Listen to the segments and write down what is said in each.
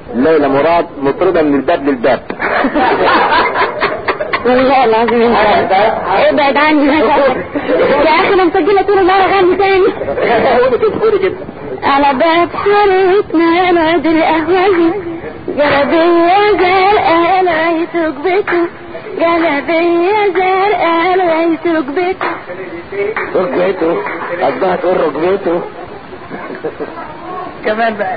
ليلى مراد مطردة من الباب للباب والله العظيم انت ابعد عني يا اخي انا مسجله طول النهار اغني تاني قولي كده قولي كده على باب حارتنا انا دي القهوجي جلبية زرقاء لغاية ركبته جلبية زرقاء لغاية ركبته ركبته قصدها تقول ركبته كمان بقى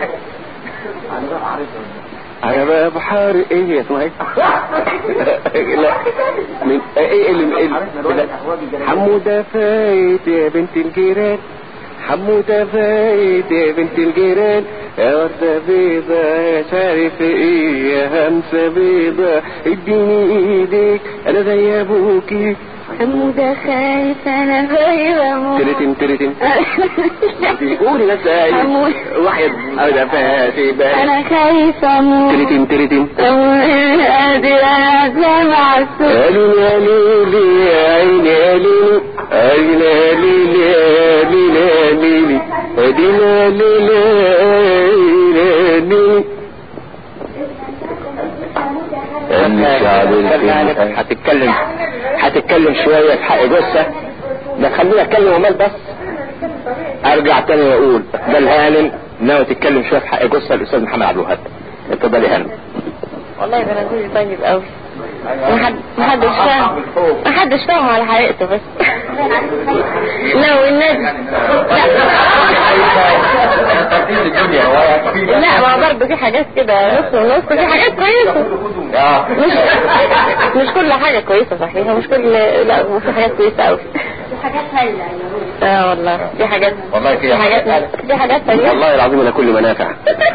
على باب حار ايه اسمها ايه لا من ايه اللي اللي- لا. حمودة فايت يا بنت الجيران حمودة فايت يا بنت الجيران يا وردة بيضة يا شارف ايه يا همسة بيضة اديني ايديك انا زي ابوكي حمودة خايف انا غير اموت ترتم ترتم قولي بس ايه حمود. واحد انا فاتي بقى انا خايف اموت ترتم ترتم ومن قادر اسمع الصوت قالوا يا ليلي يا عيني يا ليلي عيني يا ليلي يا ليلي يا ليلي ادينا يا ليلي يا ليلي هتتكلم هتتكلم شوية في حق جثة ده خليني اتكلم ومال بس ارجع تاني واقول ده الهانم ناوي تتكلم شوية في حق جثة الاستاذ محمد عبد الوهاب اتفضل يا هانم والله ده انا جوزي طيب قوي محد محدش فاهم محدش فاهم على حقيقته بس لا والنبي لا لا ما برضه في حاجات كده نص ونص في حاجات كويسة مش مش كل حاجة كويسة صحيح مش كل لا في حاجات كويسة قوي في حاجات هايلة اه والله في حاجات والله في في حاجات في حاجات ثانية والله العظيم انا كل منافع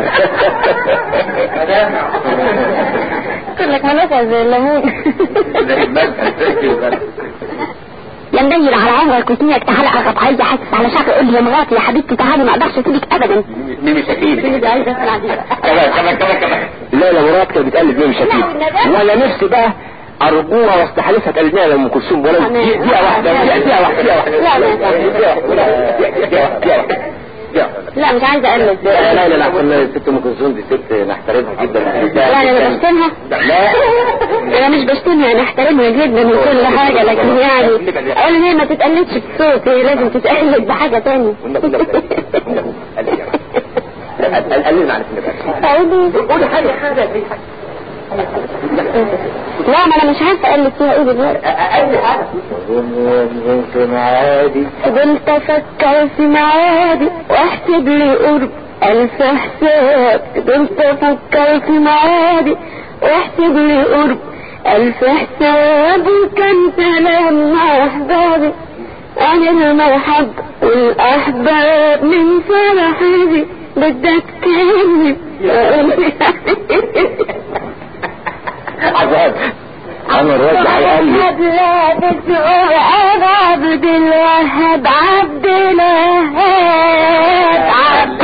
كلك منافع زي الليمون يا مدير على عمرك كنت نيك تعالى قطعية حاسس على شكل قول لي يا مراتي يا حبيبتي تعالي ما اقدرش اسيبك ابدا مين مش اكيد سيدي عايزه اسال عليك كمان كمان كمان كمان لا لا مرات كانت بتقلد مين مش اكيد ولا نفسي بقى ارجوها واستحلفها تقلدني على ام كلثوم ولا دقيقه واحده دقيقه واحده دقيقه واحده لا، ما دقيقه واحده دقيقه واحده دقيقه واحده لا مش عايزه اقلد لا لا لا لا عشان الست ام كلثوم دي ست نحترمها جدا لا انا بشتمها لا انا مش بشتمها انا احترمها جدا وكل حاجه لكن يعني اقول هي ما تتقلدش بصوت هي لازم تتقلد بحاجه تانية قللنا على كده اقول قولي حاجه حاجه لا ما انا مش عارفه اقلد فيها ايه دلوقتي اقل حاجه ممكن عادي فضلت افكر في معادي واحسب لي قرب الف حساب فضلت افكر في معادي واحسب لي قرب الف حساب وكان سلام مع احبابي عن المحب والاحباب من فرحي بدك كلمة عذاب انا الراجل هيقلب عبد لا بتقول انا عبد الوهاب عبد الوهاب عبد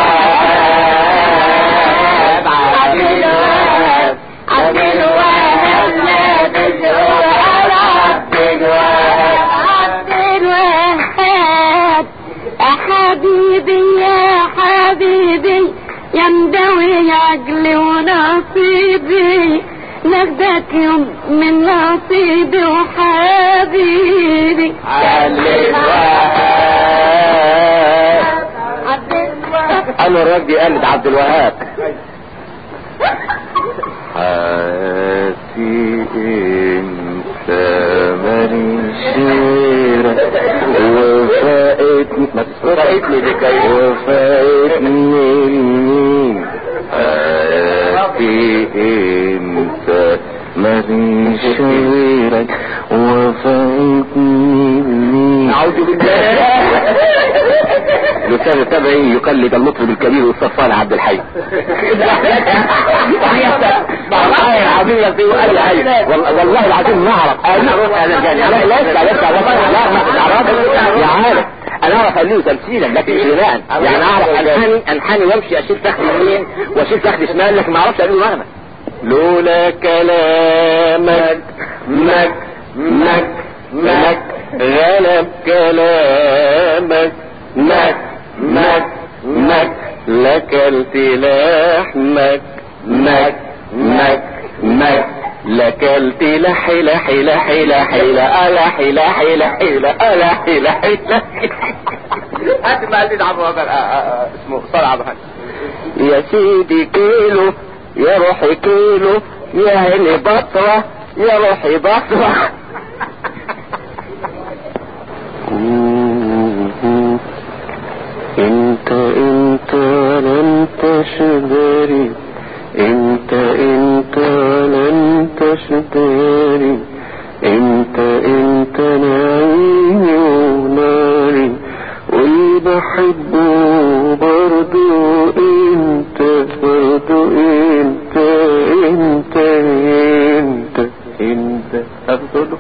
الوهاب عبد الوهاب عبد الوهاب لا بتقول انا عبد الوهاب عبد الوهاب يا حبيبي يا حبيبي يا مدوي عقلي ونصيبي ناخدك يوم من نصيبي وحبيبي علي عبد الوهاب انا الراجل يقلد عبد الوهاب حاسي انت من شيرة وفاقتني ما فاقتني دي كويس وفاقتني المين حاسي انت من شيرة وفاقتني المين اعوذ بالله الاستاذ التابعي يقلد المطرب الكبير والصفان عبد الحي والله العظيم يا سيدي قال لي حي والله العظيم ما اعرف لا لا لا لا لا ما تعرفش يا عارف انا اعرف اقول تمثيلا لكن غناء يعني اعرف انحني انحني وامشي اشيل فخذي يمين واشيل فخذي شمال لكن ما اعرفش اقول مهما لولا كلامك مك مك مك غلب كلامك مك مك مك لكلت لحمك مك مك مك لكلت لحي لحي لحي لحي لحي لحي لحي لحي لحي هات ما قلت عبد اسمه صلى عبد يا سيدي كيلو يا روحي كيلو يا عيني بطرة يا روحي بطرة انت انت لن تشدري انت انت لن تشدري انت انت نعيمي وناري واللي بحبه برضو انت برضو انت انت انت انت افضل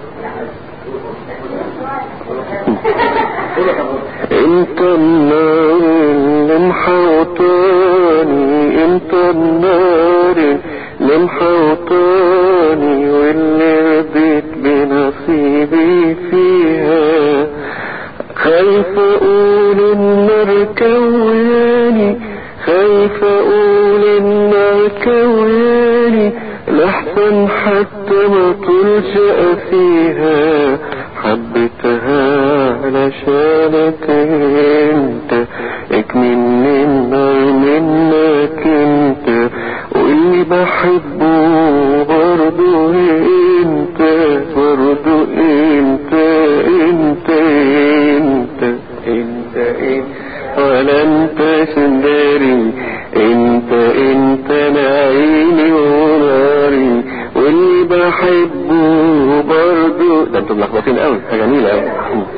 انت النار اللي محوطاني انت النار اللي محوطاني واللي رضيت بنصيبي فيها خايف اقول النار كواني خايف اقول النار كواني لحسن حتى ما طولش فيها حبيتها علشانك انت اكمن النار منك انت واللي بحبه برضو انت برضو انت انت انت انت انت ولا انت سندري انت انت نعيمي وناري واللي بحبه برضو ده انتوا ملخبطين قوي حاجه جميله قوي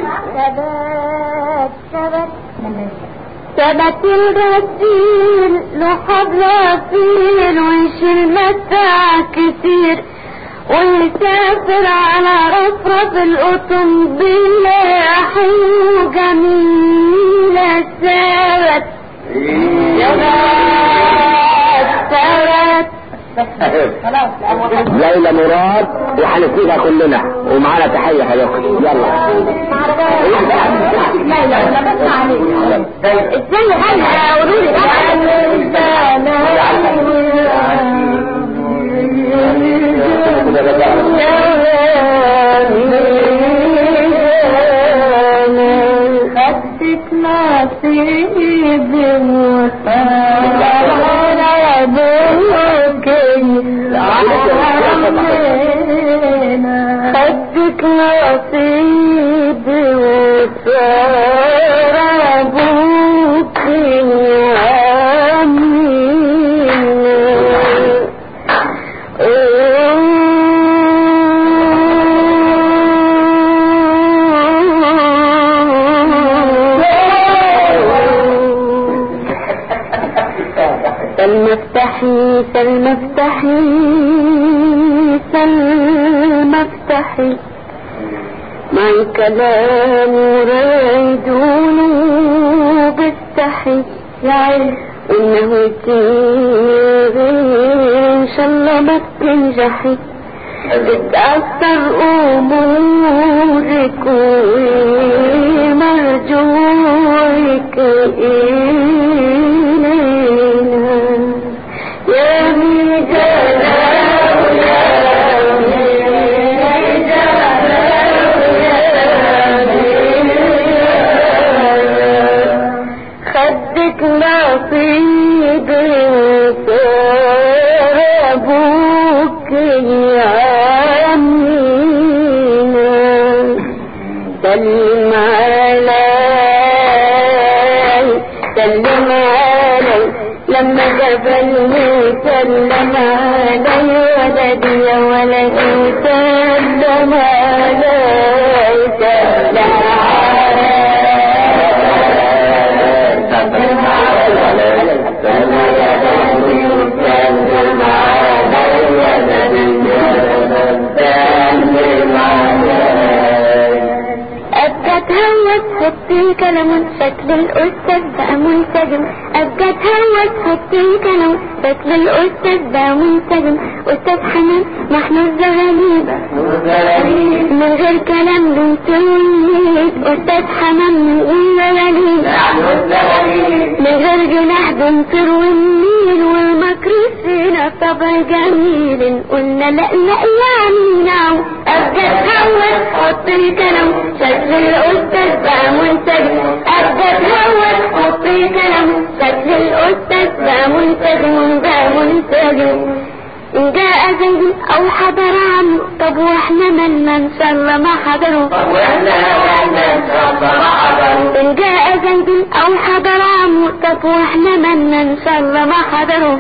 ثبت ثبت ثبت الغسيل لحب رفيل ويشيل متاع كتير ويسافر على رفرف الأوتومبيل حلو جميلة ثبت ثبت ثبت ليلى مراد وهنسيبها كلنا ومعانا تحيه حضرتك يلا ازاي هلا قولوا لي خدك نصيب وصار خدك نصيب وصار ابوك سلمفتحي سلمفتحي سلمفتحي معي كلام ورايد قلوب استحي انه كتير ان شاء الله ما تنجحي تتأثر امورك ومرجوعك الينا يا ميجانا يا خدك نصيب صار ابوك يا عمينا سلم علي سلم علي لما قبلني سلم علي ولدي يا ولدي سلم علي سلم أبقى تهوس حطي كلام شكل الأستاذ بقى منسجم أبقى تهوس حطي كلام شكل الأستاذ ده منسجم أستاذ حنان محمود زغاليب من غير كلام بنسوي أستاذ حنان من زغاليب من غير جناح بنطير ونميل والمكر فينا طبع جميل قلنا لا لا يعني نعم أبجد هوس حط الكلام شكل الأستاذ بقى منسجم أبجد هوس حط الكلام شكل الأستاذ بقى منسجم بقى منسجم إن جاء زيد أو حضر عنه طب وإحنا مالنا إن شاء الله ما حضروا إن جاء زيد أو حضر عنه طب وإحنا مالنا إن شاء الله ما حضروا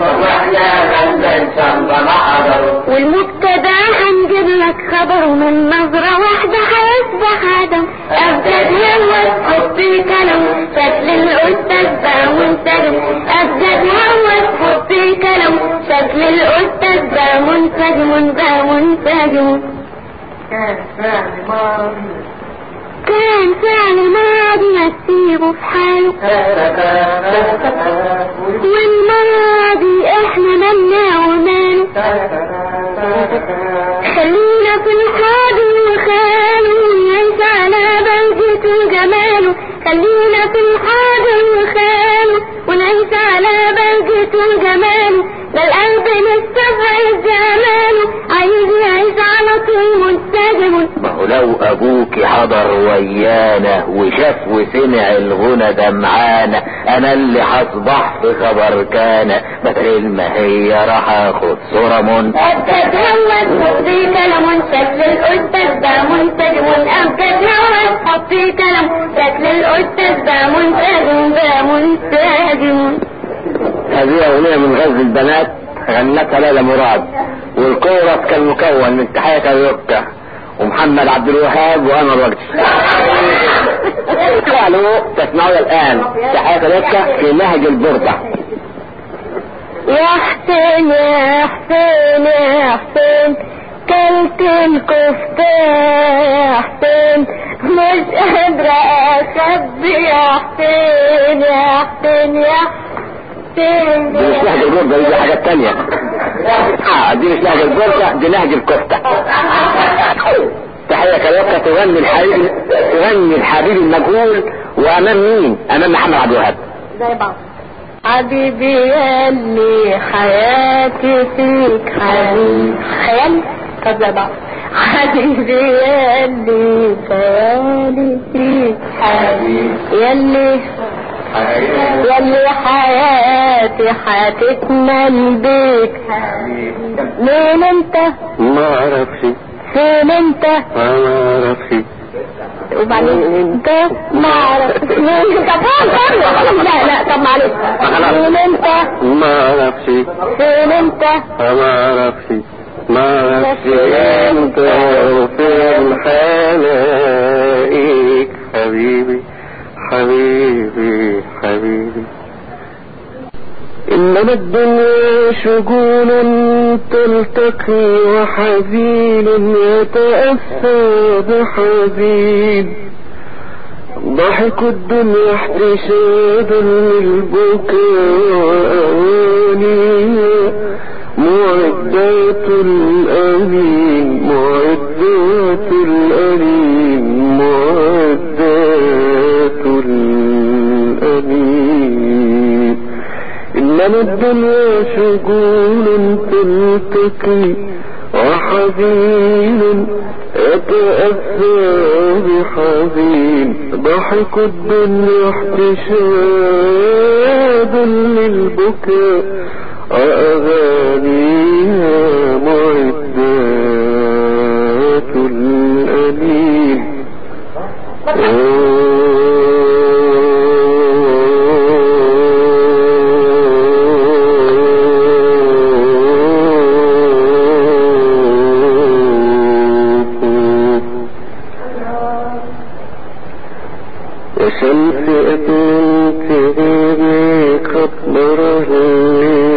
والمبتدا هنجيب لك خبره من نظرة واحدة هيصبح عدم أبجد هوس حط الكلام شكل الأستاذ بقى منسجم أبجد هوس حط الكلام شكل الأستاذ بقى منسجم بقى منسجم كان فعل ماضي نسيبه في حاله والماضي احنا مالنا وماله خلينا في الحاضر وخاله يعيش على بلدة جماله خلينا في الحاضر وخاله ونعيش على بلدة جماله ده القلب مستبعد جماله عايز يعيش على طول منسجم ما هو لو ابوك حضر ويانا وشاف وسمع الغنى ده معانا انا اللي هصبح في خبر كان بدل ما هي راح اخد صورة من أبجد هوس حطي كلام شكل الأستاذ ده منسجم أبجد هوس حطي كلام شكل الأستاذ ده منسجم ده منسجم هذه اغنية من غزل البنات غنتها ليلى مراد والكورس كان مكون من تحية الركة ومحمد عبد الوهاب وانا الوقت قالوا تسمعوا الان تحية الركة في نهج البردة يا حسين يا حسين يا حسين كلت الكفتة يا حسين مش قادرة أخبي يا حسين يا حسين يا حسين دي مش نهج البردة دي حاجات تانية اه دي مش نهج البردة دي نهج الكفتة تحية كالوكة تغني الحبيب تغني الحبيب المجهول وامام مين امام محمد عبد الوهاب زي بعض حبيبي ياللي حياتي فيك حبيبي خيالي طب زي بعض حبيبي ياللي خيالي فيك حبيبي ياللي ياللي حياتي هتكمل بيك مين انت ما اعرفش فين انت ما اعرفش وبعدين انت ما اعرف مين انت طب لا لا طب معلش مين انت ما اعرفش فين انت ما اعرفش ما اعرفش انت وفين حلاقيك حبيبي حبيبي حبيبي إنما الدنيا شجون تلتقي وحزين يتأسى بحزين ضحك الدنيا احتشاد للبكاء وأواني معدات الأمين معدات الأمين معدات الأمين إنما الدنيا شجون تلتقي وحزين يتأسى بحزين ضحك الدنيا احتشاد للبكاء وأغانيها معدات الأمين وشمس أتمنت بيبي قد مرة